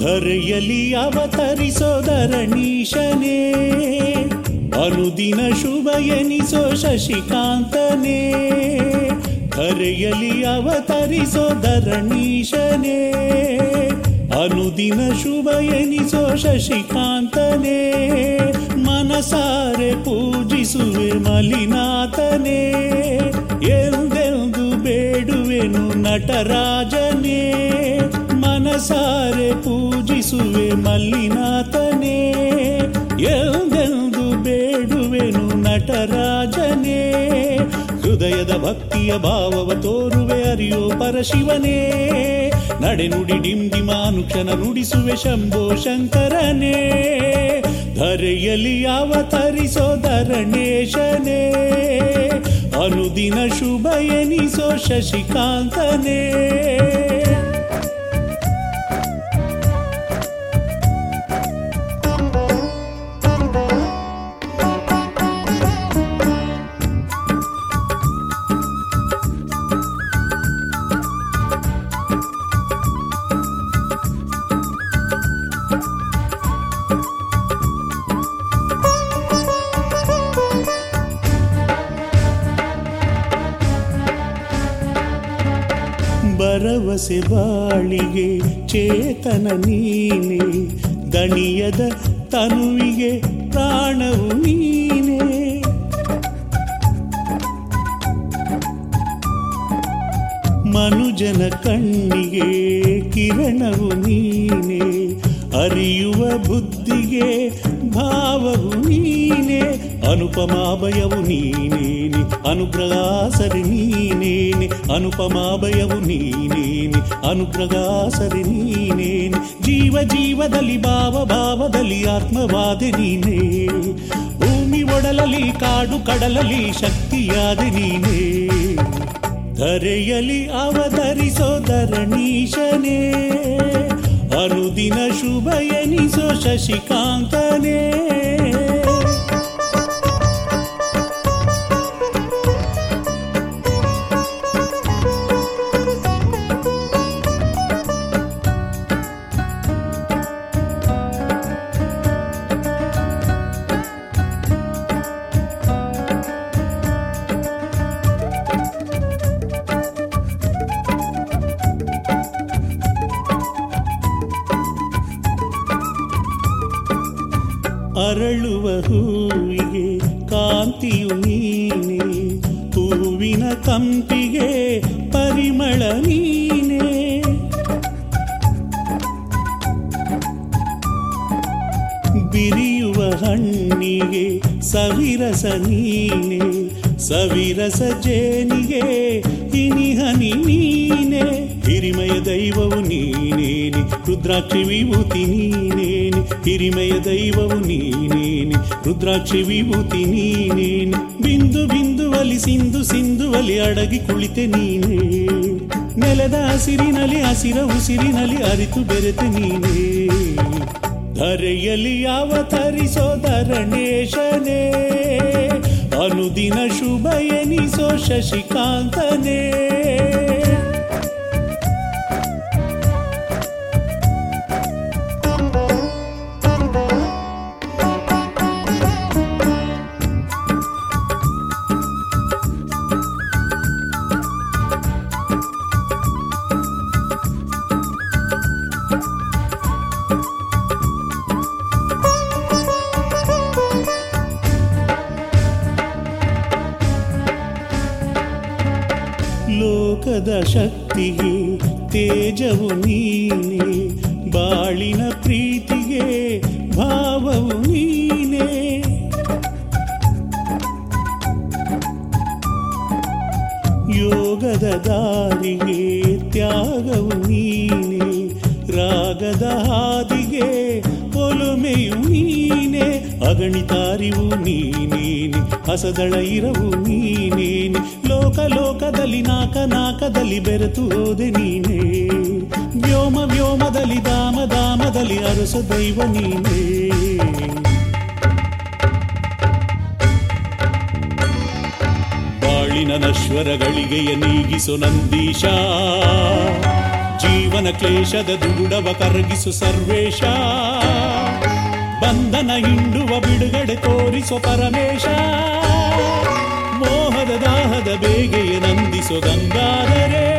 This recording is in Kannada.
ಧರೆಯಲ್ಲಿ ಅವತರಿಸೋ ಧರಣೀಶನೇ ಅನುದಿನ ಶುಭ ಎನಿಸೋ ಶಶಿಕಾಂತನೇ ಧರೆಯಲ್ಲಿ ಅವತರಿಸೋ ಧರಣೀಶನೇ ಅನುದಿನ ಶುಭ ಎನಿಸೋ ಶಶಿಕಾಂತನೇ ಮನಸಾರೆ ಪೂಜಿಸುವೆ ಮಲಿನಾಥನೇ ಎಂದೆಂದು ಬೇಡುವೆನು ನಟರಾಜನೇ ಮನಸಾರೆ ಪೂಜಿಸುವೆ ಮಲ್ಲಿನಾಥನೇ ಎಂದೆಂದು ಬೇಡುವೆನು ನಟರಾಜನೇ ಹೃದಯದ ಭಕ್ತಿಯ ಭಾವವ ತೋರುವೆ ಅರಿಯೋ ಪರಶಿವನೇ ನಡೆನುಡಿ ಡಿಂಡಿಮಾನುಕ್ಷಣ ನುಡಿಸುವೆ ಶಂಭೋ ಶಂಕರನೇ ಧರೆಯಲ್ಲಿ ಅವತರಿಸೋ ಧರಣೇಶನೇ ಅನುದಿನ ಶುಭ ಎನಿಸೋ ಶಶಿಕಾಂತನೇ ಭರವಸೆ ಬಾಳಿಗೆ ಚೇತನ ನೀನೆ ದಣಿಯದ ತನುವಿಗೆ ಪ್ರಾಣವು ನೀನೆ ಮನುಜನ ಕಣ್ಣಿಗೆ ಕಿರಣವು ನೀನೆ ಅರಿಯುವ ಬುದ್ಧಿಗೆ ಭಾವವು ನೀನೆ ಅನುಪಮಾಭಯವು ನೀನೇನೆ ಅನುಗ್ರಹಾಸರಿ ನೀನೇನೆ ಅನುಪಮಾಭಯವು ನೀನೇನೆ ಅನುಗ್ರಹಾಸರಿ ನೀನೇನೆ ಜೀವ ಜೀವದಲ್ಲಿ ಭಾವ ಭಾವದಲ್ಲಿ ಆತ್ಮವಾದೆ ನೀನೇ ಭೂಮಿ ಒಡಲಲಿ ಕಾಡು ಕಡಲಲಿ ಶಕ್ತಿಯಾದೆ ನೀನೇ ಧರೆಯಲಿ ಅವತರಿಸೋ ಧರಣೀಶನೇ ಅನುದಿನ ಶುಭ ಎನಿಸೋ ಶಶಿಕಾಂತನೇ ಅರಳುವ ಹೂವಿಗೆ ಕಾಂತಿಯು ನೀನೆ ಹೂವಿನ ಕಂಪಿಗೆ ಪರಿಮಳ ನೀನೆ ಬಿರಿಯುವ ಹಣ್ಣಿಗೆ ಸವಿರಸ ನೀನೆ ಸವಿರಸ ಜೇನಿಗೆ ಇನಿಹನಿ ನೀನೆ ಹಿರಿಮಯ ದೈವವು ನೀನೇನೆ ರುದ್ರಾಕ್ಷಿ ವಿಭೂತಿ ನೀನೇನೆ ಹಿರಿಮಯ ದೈವವು ನೀನೇನೆ ರುದ್ರಾಕ್ಷಿ ವಿಭೂತಿ ನೀನೇನೆ ಬಿಂದು ಬಿಂದುವಲಿ ಸಿಂಧು ಸಿಂಧುವಲಿ ಅಡಗಿ ಕುಳಿತೆ ನೀನೇ ನೆಲದ ಹಸಿರಿನಲ್ಲಿ ಹಸಿರ ಉಸಿರಿನಲ್ಲಿ ಅರಿತು ಬೆರೆತೆ ನೀನೇ ಧರೆಯಲ್ಲಿ ಅವತರಿಸೋ ಧರಣೇಶನೇ ಅನುದಿನ ಶುಭ ಎನಿಸೋ ಶಶಿಕಾಂತನೇ ಲೋಕದ ಶಕ್ತಿಗೆ ತೇಜವು ನೀನೆ ಬಾಳಿನ ಪ್ರೀತಿಗೆ ಭಾವವು ನೀನೆ ಯೋಗದ ದಾರಿಗೆ ತ್ಯಾಗವು ನೀನೆ ರಾಗದ ಹಾದಿಗೆ ಒಲುಮೆಯು ನೀನೆ ಅಗಣಿತಾರಿವು ನೀನೇನೆ ಹಸದಳ ಇರವು ನೀನೇನೆ ಲೋಕ ಲೋಕದಲ್ಲಿ ನಾಕ ನಾಕದಲ್ಲಿ ಬೆರೆತು ಹೋದೆ ನೀನೇ ವ್ಯೋಮ ವ್ಯೋಮದಲ್ಲಿ ಧಾಮ ಧಾಮದಲ್ಲಿ ಅರಸ ದೈವ ನೀನೇ ಬಾಳಿನ ನಶ್ವರಗಳಿಗೆ ನೀಗಿಸು ನಂದೀಶ ಜೀವ ಜೀವನ ಕ್ಲೇಶದ ದುಗುಡವ ಕರಗಿಸು ಸರ್ವೇಶ ಬಂಧನ ಹಿಂಡುವ ಬಿಡುಗಡೆ ತೋರಿಸೋ ಪರಮೇಶ ಮೋಹದ ದಾಹದ ಬೇಗೆಯ ನಂದಿಸೋ ಗಂಗಾಧರೇ